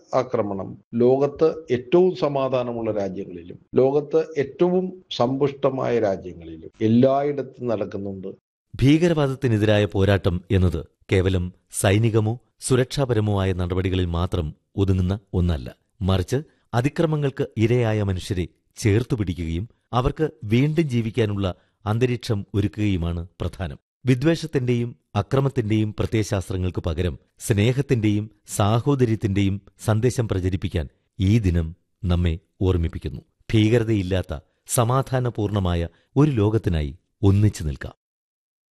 ആക്രമണം ലോകത്ത് ഏറ്റവും സമാധാനമുള്ള രാജ്യങ്ങളിലും ലോകത്ത് ഏറ്റവും സമ്പുഷ്ടമായ രാജ്യങ്ങളിലും എല്ലായിടത്തും നടക്കുന്നുണ്ട് ഭീകരവാദത്തിനെതിരായ പോരാട്ടം എന്നത് കേവലം സൈനികമോ സുരക്ഷാപരമോ ആയ നടപടികളിൽ മാത്രം ഒതുങ്ങുന്ന ഒന്നല്ല മറിച്ച് അതിക്രമങ്ങൾക്ക് ഇരയായ മനുഷ്യരെ ചേർത്തുപിടിക്കുകയും അവർക്ക് വീണ്ടും ജീവിക്കാനുള്ള അന്തരീക്ഷം ഒരുക്കുകയുമാണ് പ്രധാനം വിദ്വേഷത്തിന്റെയും അക്രമത്തിന്റെയും പ്രത്യയശാസ്ത്രങ്ങൾക്ക് പകരം സ്നേഹത്തിന്റെയും സാഹോദര്യത്തിന്റെയും സന്ദേശം പ്രചരിപ്പിക്കാൻ ഈ ദിനം നമ്മെ ഓർമ്മിപ്പിക്കുന്നു ഭീകരതയില്ലാത്ത സമാധാനപൂർണമായ ഒരു ലോകത്തിനായി ഒന്നിച്ചു നിൽക്കാം